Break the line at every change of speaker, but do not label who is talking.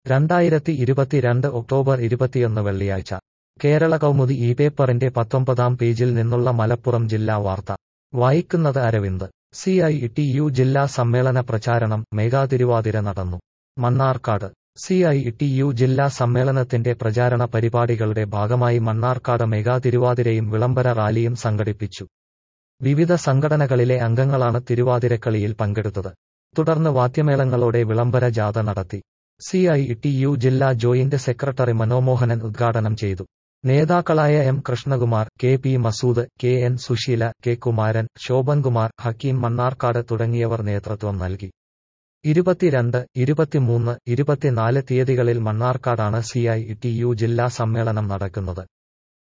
രണ്ടായിരത്തി ഇരുപത്തിരണ്ട് ഒക്ടോബർ ഇരുപത്തിയൊന്ന് വെള്ളിയാഴ്ച കേരള കൗമുദി ഈ പേപ്പറിന്റെ പത്തൊമ്പതാം പേജിൽ നിന്നുള്ള മലപ്പുറം ജില്ലാ വാർത്ത വായിക്കുന്നത് Aravind C I T U ജില്ലാ സമ്മേളന പ്രചാരണം മെഗാ തിരുവാതിര നടന്നു Mannarkkad C I T U ജില്ലാ സമ്മേളനത്തിന്റെ പ്രചാരണ പരിപാടികളുടെ ഭാഗമായി മണ്ണാർക്കാട് മെഗാ തിരുവാതിരയും വിളംബര റാലിയും സംഘടിപ്പിച്ചു വിവിധ സംഘടനകളിലെ അംഗങ്ങളാണ് തിരുവാതിരക്കളിയിൽ പങ്കെടുത്തത് തുടർന്ന് വാദ്യമേളങ്ങളോടെ വിളംബര ജാഥ നടത്തി സി ഐ ടി യു ജില്ലാ ജോയിന്റ് സെക്രട്ടറി മനോമോഹനൻ ഉദ്ഘാടനം ചെയ്തു നേതാക്കളായ M Krishnakumar K P Masood K N Susheela K Kumaran Shobhankumar Hakeem Mannarkkad തുടങ്ങിയവർ നേതൃത്വം നൽകി ഇരുപത്തിരണ്ട് ഇരുപത്തിമൂന്ന് ഇരുപത്തിനാല് തീയതികളിൽ മണ്ണാർക്കാടാണ് സി ഐ ടി യു ജില്ലാ സമ്മേളനം നടക്കുന്നത്